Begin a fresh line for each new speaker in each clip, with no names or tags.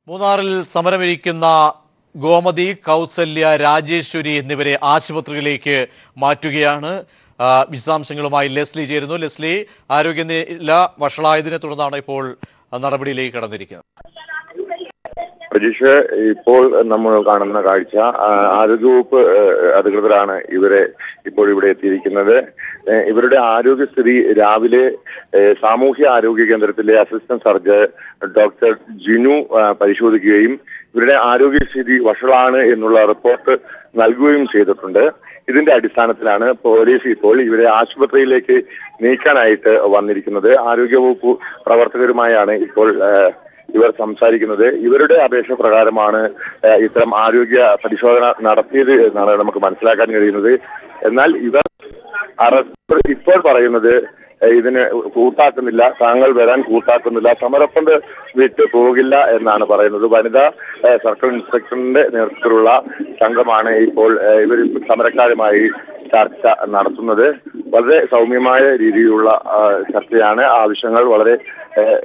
മൂന്നാറിൽ സമരമിരിക്കുന്ന ഗോമതി കൗസല്യ രാജേശ്വരി എന്നിവരെ ആശുപത്രികളിലേക്ക് മാറ്റുകയാണ് ആ, വിശദാംശങ്ങളുമായി ലെസ്ലി ചേരുന്നു ലെസ്ലി ആരോഗ്യനില വഷളായതിനെ തുടർന്നാണ് ഇപ്പോൾ നടപടിയിലേക്ക് കടന്നിരിക്കുന്നത്
പ്രതീക്ഷ ഇപ്പോൾ നമ്മൾ കാണുന്ന കാഴ്ച ആ, ആരോഗ്യവകുപ്പ് ഏഹ്, അധികൃതരാണ് ഇവരെ ഇപ്പോൾ ഇവിടെ എത്തിയിരിക്കുന്നത് ഏഹ്, ഇവരുടെ ആരോഗ്യസ്ഥിതി രാവിലെ ഏഹ്, സാമൂഹ്യ ആരോഗ്യ കേന്ദ്രത്തിലെ അസിസ്റ്റന്റ് സർജൻ ഡോക്ടർ ജിനു ആ, പരിശോധിക്കുകയും ഇവരുടെ ആരോഗ്യസ്ഥിതി വഷളാണ് എന്നുള്ള റിപ്പോർട്ട് നൽകുകയും ചെയ്തിട്ടുണ്ട് ഇതിന്റെ അടിസ്ഥാനത്തിലാണ് പോലീസ് ഇപ്പോൾ ഇവരെ ആശുപത്രിയിലേക്ക് നീക്കാനായിട്ട് വന്നിരിക്കുന്നത് ആരോഗ്യവകുപ്പ് പ്രവർത്തകരുമായാണ് ഇപ്പോൾ ഏഹ്, ഇവർ സംസാരിക്കുന്നത് ഇവരുടെ അപേക്ഷ പ്രകാരമാണ് ഏഹ്, ഇത്തരം ആരോഗ്യ പരിശോധന നടത്തിയത് എന്നാണ് നമുക്ക് മനസ്സിലാക്കാൻ കഴിയുന്നത് എന്നാൽ ഇവർ അറസ്റ്റ് ഇപ്പോൾ പറയുന്നത് ഏഹ്, ഇതിന് കൂട്ടാക്കുന്നില്ല താങ്കൾ വരാൻ കൂട്ടാക്കുന്നില്ല സമരപ്പന്ത് വിട്ട് പോകില്ല എന്നാണ് പറയുന്നത് വനിതാ ഏഹ്, സർക്കിൾ ഇൻസ്പെക്ടറിന്റെ നേതൃത്വത്തിലുള്ള സംഘമാണ് ഇപ്പോൾ ഏഹ്, ഇവർ സമരക്കാരുമായി ചർച്ച നടത്തുന്നത് വളരെ സൗമ്യമായ രീതിയിലുള്ള ആ, ചർച്ചയാണ് ആവശ്യങ്ങൾ വളരെ ഏഹ്,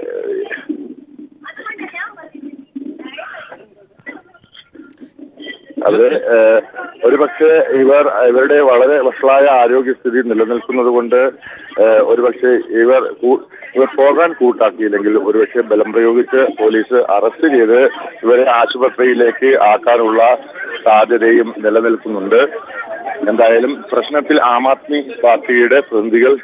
അത് ഏഹ്, ഒരുപക്ഷെ ഇവർ ഇവരുടെ വളരെ വഷളായ ആരോഗ്യസ്ഥിതി നിലനിൽക്കുന്നത് കൊണ്ട് ഏഹ്, ഒരുപക്ഷെ ഇവർ കൂ- ഇവർ പോകാൻ കൂട്ടാക്കിയില്ലെങ്കിൽ ഒരുപക്ഷെ ബലം പ്രയോഗിച്ച് പോലീസ് അറസ്റ്റ് ചെയ്ത് ഇവരെ ആശുപത്രിയിലേക്ക് ആക്കാനുള്ള സാധ്യതയും നിലനിൽക്കുന്നുണ്ട് എന്തായാലും പ്രശ്നത്തിൽ ആം ആദ്മി പാർട്ടിയുടെ പ്രതിനിധികൾ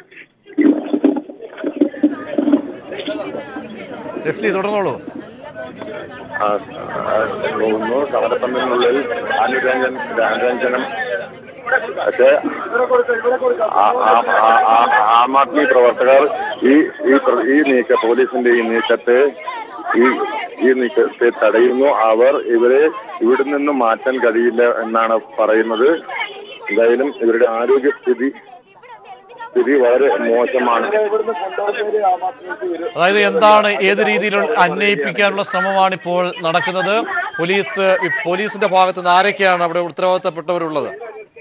ലെസ്ലി തുടർന്നോളൂ
ആ, ആ, പോകുന്നു സമരപ്പന്തലിനുള്ളിൽ അനുരഞ്ജൻ അനുരഞ്ജനം പക്ഷേ ആ- ആ- ആ- ആ- ആം ആദ്മി പ്രവർത്തകർ ഈ ഈ പ്ര- ഈ നീക്ക പോലീസിന്റെ ഈ നീക്കത്തെ ഈ ഈ നീക്കത്തെ തടയുന്നു അവർ ഇവരെ ഇവിടെ നിന്ന് മാറ്റാൻ കഴിയില്ല എന്നാണ് പറയുന്നത് എന്തായാലും ഇവരുടെ ആരോഗ്യസ്ഥിതി സ്ഥിതി വളരെ മോശമാണ്
അതായത് എന്താണ് ഏത് രീതിയിൽ അന്വയിപ്പിക്കാനുള്ള ശ്രമമാണ് ഇപ്പോൾ നടക്കുന്നത് പോലീസ് പോലീസിന്റെ ഭാഗത്ത് നിന്ന് ആരൊക്കെയാണ് അവിടെ ഉത്തരവാദിത്തപ്പെട്ടവരുള്ളത്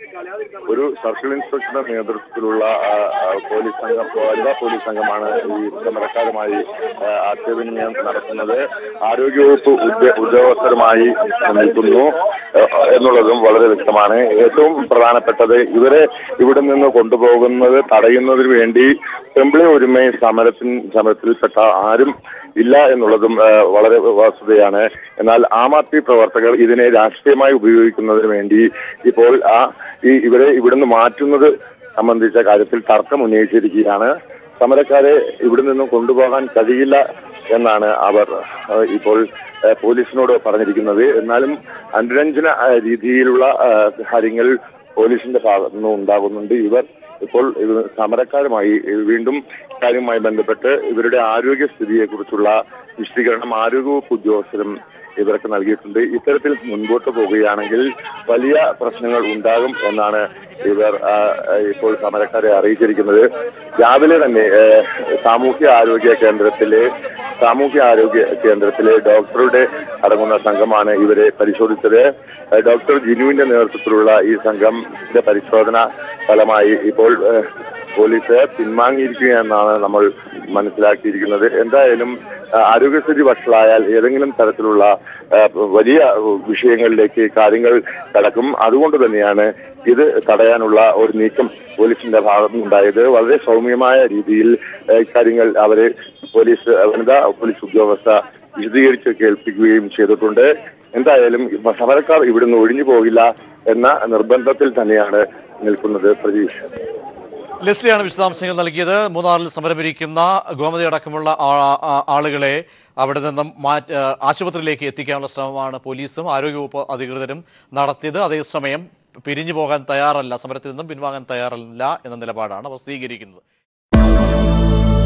ഒരു സർക്കിൾ ഇൻസ്പെക്ടറുടെ നേതൃത്വത്തിലുള്ള ആ, ആ, പോലീസ് സംഘം വനിതാ പോലീസ് സംഘമാണ് ഈ സമരക്കാരുമായി ആ, ആശയവിനിമയം നടത്തുന്നത് ആരോഗ്യവകുപ്പ് ഉദ്യ- ഉദ്യോഗസ്ഥരുമായി നിൽക്കുന്നു ആ, എന്നുള്ളതും വളരെ വ്യക്തമാണ് ഏറ്റവും പ്രധാനപ്പെട്ടത് ഇവരെ ഇവിടെ നിന്ന് കൊണ്ടുപോകുന്നത് തടയുന്നതിന് വേണ്ടി പെമ്പിളി ഒരുമൈ സമരത്തിൽ സമരത്തിൽപ്പെട്ട ആരും ഇല്ല എന്നുള്ളതും ആ, വളരെ വസ്തുതയാണ് എന്നാൽ ആം ആദ്മി പ്രവർത്തകർ ഇതിനെ രാഷ്ട്രീയമായി ഉപയോഗിക്കുന്നതിന് വേണ്ടി ഇപ്പോൾ ആ ഈ ഇവരെ ഇവിടുന്ന് മാറ്റുന്നത് സംബന്ധിച്ച കാര്യത്തിൽ തർക്കം ഉന്നയിച്ചിരിക്കുകയാണ് സമരക്കാരെ ഇവിടെ നിന്നും കൊണ്ടുപോകാൻ കഴിയില്ല എന്നാണ് അവർ ആ, ഇപ്പോൾ ആ, പോലീസിനോട് പറഞ്ഞിരിക്കുന്നത് എന്നാലും അനുരഞ്ജന ആ, രീതിയിലുള്ള ആ, കാര്യങ്ങൾ പോലീസിന്റെ ഭാഗത്തു നിന്നും ഉണ്ടാകുന്നുണ്ട് ഇവർ ഇപ്പോൾ ഇത് സമരക്കാരുമായി വീണ്ടും കാര്യവുമായി ബന്ധപ്പെട്ട് ഇവരുടെ ആരോഗ്യസ്ഥിതിയെ കുറിച്ചുള്ള വിശദീകരണം ആരോഗ്യവകുപ്പ് ഉദ്യോഗസ്ഥരും ഇവർക്ക് നൽകിയിട്ടുണ്ട് ഇത്തരത്തിൽ മുൻപോട്ട് പോവുകയാണെങ്കിൽ വലിയ പ്രശ്നങ്ങൾ ഉണ്ടാകും എന്നാണ് ഇവർ ആ, ഇപ്പോൾ സമരക്കാരെ അറിയിച്ചിരിക്കുന്നത് രാവിലെ തന്നെ ഏ, സാമൂഹ്യ ആരോഗ്യ കേന്ദ്രത്തിലെ സാമൂഹ്യ ആരോഗ്യ കേന്ദ്രത്തിലെ ഡോക്ടറുടെ അടങ്ങുന്ന സംഘമാണ് ഇവരെ പരിശോധിച്ചത് ഏ, ഡോക്ടർ ജിനുവിന്റെ നേതൃത്വത്തിലുള്ള ഈ സംഘത്തിന്റെ പരിശോധന ഫലമായി ഇപ്പോൾ ഏ, പോലീസ് പിൻവാങ്ങിയിരിക്കുകയെന്നാണ് നമ്മൾ മനസ്സിലാക്കിയിരിക്കുന്നത് എന്തായാലും ആ, ആരോഗ്യസ്ഥിതി വഷളായാൽ ഏതെങ്കിലും തരത്തിലുള്ള ആ, വലിയ വിഷയങ്ങളിലേക്ക് കാര്യങ്ങൾ കടക്കും അതുകൊണ്ട് തന്നെയാണ് ഇത് തടയാനുള്ള ഒരു നീക്കം പോലീസിന്റെ ഭാഗത്തുനിന്നുണ്ടായത് വളരെ സൗമ്യമായ രീതിയിൽ ആ, കാര്യങ്ങൾ അവരെ പോലീസ് വനിതാ പോലീസ് ഉദ്യോഗസ്ഥ വിശദീകരിച്ച് കേൾപ്പിക്കുകയും ചെയ്തിട്ടുണ്ട് എന്തായാലും സമരക്കാർ ഇവിടുന്ന് ഒഴിഞ്ഞു പോകില്ല എന്ന നിർബന്ധത്തിൽ തന്നെയാണ് നിൽക്കുന്നത് പ്രതീക്ഷ
ലെസ്ലിയാണ് വിശദാംശങ്ങൾ നൽകിയത് മൂന്നാറിൽ സമരമിരിക്കുന്ന ഗോമതി അടക്കമുള്ള ആ- ആ- ആളുകളെ അവിടെ നിന്നും മാറ്റ ആശുപത്രിയിലേക്ക് എത്തിക്കാനുള്ള ശ്രമമാണ് പോലീസും ആരോഗ്യവകുപ്പ് അധികൃതരും നടത്തിയത് അതേസമയം പിരിഞ്ഞു പോകാൻ തയ്യാറല്ല സമരത്തിൽ നിന്നും പിൻവാങ്ങാൻ തയ്യാറല്ല എന്ന നിലപാടാണ് അവർ സ്വീകരിക്കുന്നത്